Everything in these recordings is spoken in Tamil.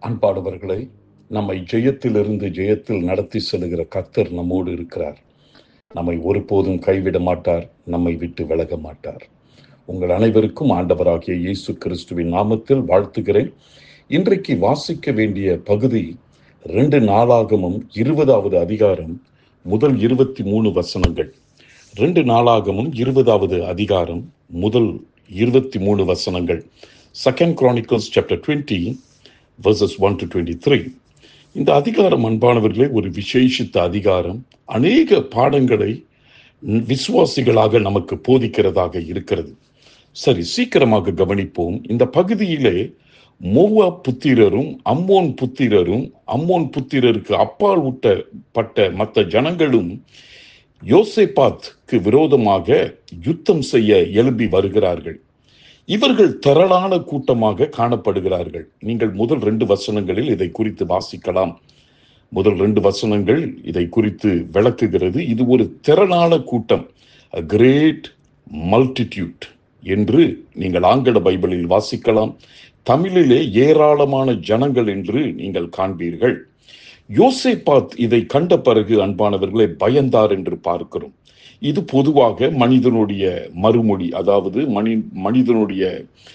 அன்பானவர்களே நம்மை ஜெயத்திலிருந்து ஜெயத்தில் நடத்தி செல்கிற கர்த்தர் நம்மோடு இருக்கிறார் நம்மை ஒருபோதும் கைவிட மாட்டார் நம்மை விட்டு விலக மாட்டார் உங்கள் அனைவருக்கும் ஆண்டவராகிய இயேசு கிறிஸ்துவின் நாமத்தில் வாழ்த்துகிறேன் இன்றைக்கு வாசிக்க வேண்டிய பகுதி ரெண்டு நாளாகமும் இருபதாவது அதிகாரம் முதல் இருபத்தி மூணு வசனங்கள் ரெண்டு நாளாகமும் இருபதாவது அதிகாரம் முதல் இருபத்தி மூணு வசனங்கள் second chronicles chapter twenty verses one to twenty three இந்த அதிகாரம் அன்பானவர்களே ஒரு விசேஷித்த அதிகாரம் அநேக பாடங்களை விசுவாசிகளாக நமக்கு போதிக்கிறதாக இருக்கிறது சரி சீக்கிரமாக கவனிப்போம் இந்த பகுதியிலே மோவா புத்திரரும் அம்மோன் புத்திரரும் அம்மோன் புத்திரருக்கு அப்பால் ஊட்டப்பட்ட மற்ற ஜனங்களும் யோசேபாத்க்கு விரோதமாக யுத்தம் செய்ய எழும்பி வருகிறார்கள் இவர்கள் திரளான கூட்டமாக காணப்படுகிறார்கள் நீங்கள் முதல் ரெண்டு வசனங்களில் இதை குறித்து வாசிக்கலாம் முதல் ரெண்டு வசனங்கள் இதை குறித்து விளக்குகிறது இது ஒரு திரளான கூட்டம் கிரேட் மல்டிடியூட் என்று நீங்கள் ஆங்கில பைபிளில் வாசிக்கலாம் தமிழிலே ஏராளமான ஜனங்கள் என்று நீங்கள் காண்பீர்கள் யோசேபாத் இதை கண்ட பிறகு அன்பானவர்களை பயந்தார் என்று பார்க்கிறோம் இது பொதுவாக மனிதனுடைய மறுமொழி அதாவது மனி மனிதனுடைய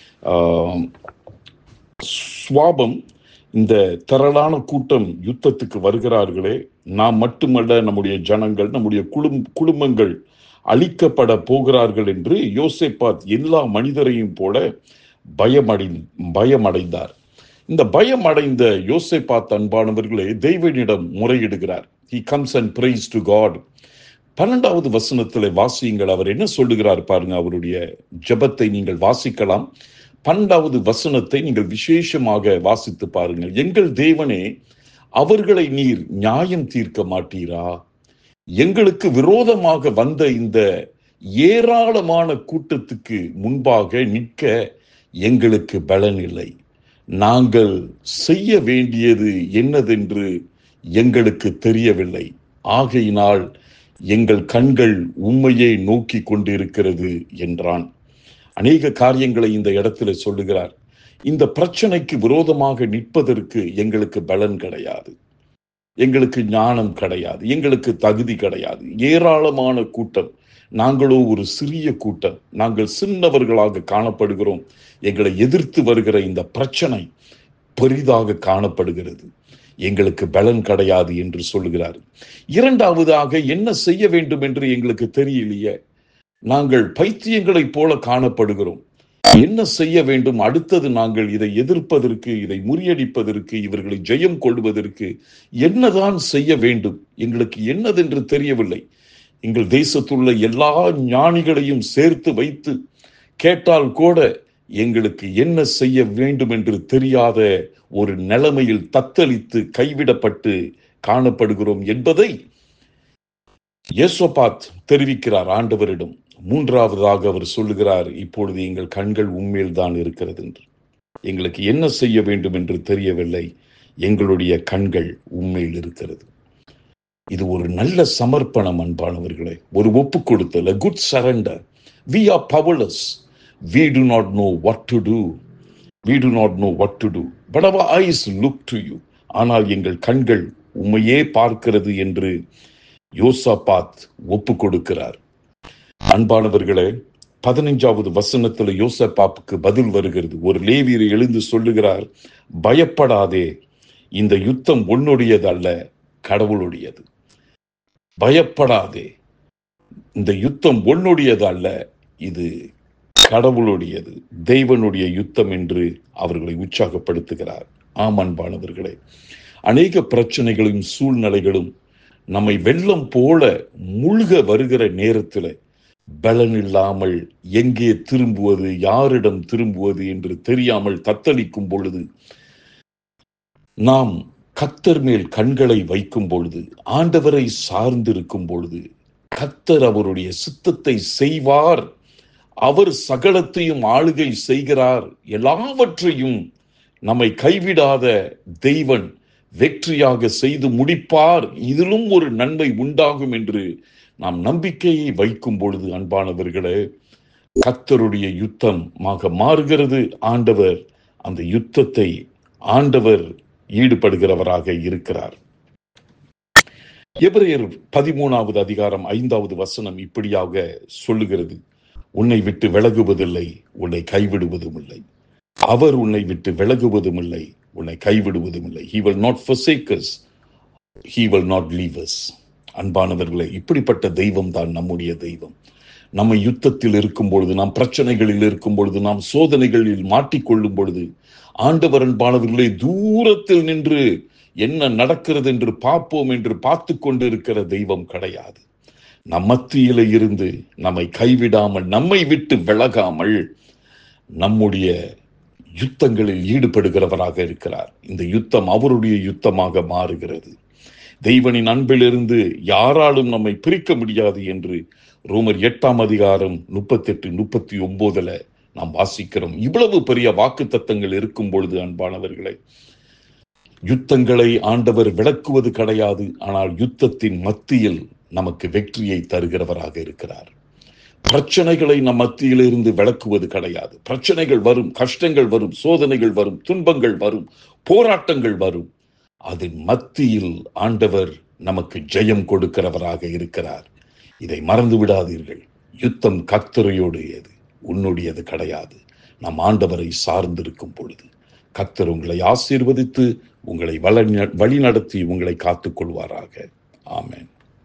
சுவாபம் இந்த திரளான கூட்டம் யுத்தத்துக்கு வருகிறார்களே நாம் மட்டுமல்ல நம்முடைய ஜனங்கள் நம்முடைய குடும் குடும்பங்கள் அழிக்கப்பட போகிறார்கள் என்று யோசேபாத் எல்லா மனிதரையும் போல பயமடை பயமடைந்தார் இந்த பயம் அடைந்த யோசேபாத் அன்பானவர்களே தெய்வனிடம் முறையிடுகிறார் he comes and praise to God பன்னெண்டாவது வசனத்தில் வாசியுங்கள் அவர் என்ன சொல்லுகிறார் பாருங்க அவருடைய ஜபத்தை நீங்கள் வாசிக்கலாம் பன்னெண்டாவது வசனத்தை நீங்கள் விசேஷமாக வாசித்து பாருங்கள் எங்கள் தேவனே அவர்களை நீர் நியாயம் தீர்க்க மாட்டீரா எங்களுக்கு விரோதமாக வந்த இந்த ஏராளமான கூட்டத்துக்கு முன்பாக நிற்க எங்களுக்கு பலன் இல்லை நாங்கள் செய்ய வேண்டியது என்னதென்று எங்களுக்கு தெரியவில்லை ஆகையினால் எங்கள் கண்கள் உண்மையை நோக்கி கொண்டிருக்கிறது என்றான் அநேக காரியங்களை இந்த இடத்துல சொல்லுகிறார் இந்த பிரச்சனைக்கு விரோதமாக நிற்பதற்கு எங்களுக்கு பலன் கிடையாது எங்களுக்கு ஞானம் கிடையாது எங்களுக்கு தகுதி கிடையாது ஏராளமான கூட்டம் நாங்களோ ஒரு சிறிய கூட்டம் நாங்கள் சின்னவர்களாக காணப்படுகிறோம் எங்களை எதிர்த்து வருகிற இந்த பிரச்சனை பெரிதாக காணப்படுகிறது எங்களுக்கு பலன் கிடையாது என்று சொல்லுகிறார் இரண்டாவதாக என்ன செய்ய வேண்டும் என்று எங்களுக்கு தெரியலையே நாங்கள் பைத்தியங்களைப் போல காணப்படுகிறோம் என்ன செய்ய வேண்டும் அடுத்தது நாங்கள் இதை எதிர்ப்பதற்கு இதை முறியடிப்பதற்கு இவர்களை ஜெயம் கொள்வதற்கு என்னதான் செய்ய வேண்டும் எங்களுக்கு என்னதென்று தெரியவில்லை எங்கள் தேசத்துள்ள எல்லா ஞானிகளையும் சேர்த்து வைத்து கேட்டால் கூட எங்களுக்கு என்ன செய்ய வேண்டும் என்று தெரியாத ஒரு நிலைமையில் தத்தளித்து கைவிடப்பட்டு காணப்படுகிறோம் என்பதை யேசோபாத் தெரிவிக்கிறார் ஆண்டவரிடம் மூன்றாவதாக அவர் சொல்லுகிறார் இப்பொழுது எங்கள் கண்கள் உண்மையில் தான் இருக்கிறது என்று எங்களுக்கு என்ன செய்ய வேண்டும் என்று தெரியவில்லை எங்களுடைய கண்கள் உண்மையில் இருக்கிறது இது ஒரு நல்ல சமர்ப்பணம் அன்பானவர்களே ஒரு ஒப்பு கொடுத்தல் good surrender we are powerless we do not know what to do we do not know what to do but our eyes look to you ஆனால் எங்கள் கண்கள் உண்மையே பார்க்கிறது என்று யோசாபாத் ஒப்பு கொடுக்கிறார் அன்பானவர்களே பதினைஞ்சாவது வசனத்துல யோசப்பாப்புக்கு பதில் வருகிறது ஒரு லேவியர் எழுந்து சொல்லுகிறார் பயப்படாதே இந்த யுத்தம் உன்னுடையது அல்ல கடவுளுடையது பயப்படாதே இந்த யுத்தம் உன்னுடையது அல்ல இது கடவுளுடையது தெய்வனுடைய யுத்தம் என்று அவர்களை உற்சாகப்படுத்துகிறார் ஆம் அன்பானவர்களே அநேக பிரச்சனைகளும் சூழ்நிலைகளும் நம்மை வெள்ளம் போல மூழ்க வருகிற நேரத்தில் பலன் இல்லாமல் எங்கே திரும்புவது யாரிடம் திரும்புவது என்று தெரியாமல் தத்தளிக்கும் பொழுது நாம் கத்தர் மேல் கண்களை வைக்கும் பொழுது ஆண்டவரை சார்ந்திருக்கும் பொழுது கத்தர் அவருடைய சித்தத்தை செய்வார் அவர் சகலத்தையும் ஆளுகை செய்கிறார் எல்லாவற்றையும் நம்மை கைவிடாத தெய்வன் வெற்றியாக செய்து முடிப்பார் இதிலும் ஒரு நன்மை உண்டாகும் என்று நாம் நம்பிக்கையை வைக்கும் பொழுது அன்பானவர்களே கத்தருடைய யுத்தமாக மாறுகிறது ஆண்டவர் அந்த யுத்தத்தை ஆண்டவர் ஈடுபடுகிறவராக இருக்கிறார் எபிரேயர் பதிமூணாவது அதிகாரம் ஐந்தாவது வசனம் இப்படியாக சொல்லுகிறது உன்னை விட்டு விலகுவதில்லை உன்னை கைவிடுவதும் இல்லை அவர் உன்னை விட்டு விலகுவதும் இல்லை உன்னை கைவிடுவதும் இல்லை he will not forsake us he will not leave us அன்பானவர்களே இப்படிப்பட்ட தெய்வம் தான் நம்முடைய தெய்வம் நம்ம யுத்தத்தில் இருக்கும் பொழுது நாம் பிரச்சனைகளில் இருக்கும் பொழுது நாம் சோதனைகளில் மாட்டிக்கொள்ளும் பொழுது ஆண்டவர் அன்பானவர்களே தூரத்தில் நின்று என்ன நடக்கிறது என்று பார்ப்போம் என்று பார்த்து கொண்டிருக்கிற தெய்வம் கிடையாது நம் மத்தியில இருந்து நம்மை கைவிடாமல் நம்மை விட்டு விலகாமல் நம்முடைய யுத்தங்களில் ஈடுபடுகிறவராக இருக்கிறார் இந்த யுத்தம் அவருடைய யுத்தமாக மாறுகிறது தெய்வனின் அன்பிலிருந்து யாராலும் நம்மை பிரிக்க முடியாது என்று ரோமர் எட்டாம் அதிகாரம் முப்பத்தெட்டு முப்பத்தி ஒன்பதுல நாம் வாசிக்கிறோம் இவ்வளவு பெரிய வாக்கு தத்தங்கள் இருக்கும் பொழுது அன்பானவர்களை யுத்தங்களை ஆண்டவர் விளக்குவது கிடையாது ஆனால் யுத்தத்தின் மத்தியில் நமக்கு வெற்றியை தருகிறவராக இருக்கிறார் பிரச்சனைகளை நம் மத்தியிலிருந்து விளக்குவது கிடையாது பிரச்சனைகள் வரும் கஷ்டங்கள் வரும் சோதனைகள் வரும் துன்பங்கள் வரும் போராட்டங்கள் வரும் அதன் மத்தியில் ஆண்டவர் நமக்கு ஜெயம் கொடுக்கிறவராக இருக்கிறார் இதை மறந்து விடாதீர்கள் யுத்தம் கத்தரையோடையது உன்னுடையது கிடையாது நம் ஆண்டவரை சார்ந்திருக்கும் பொழுது கத்தர் உங்களை ஆசீர்வதித்து உங்களை வழி வழி நடத்தி உங்களை காத்துக் கொள்வாராக ஆமென்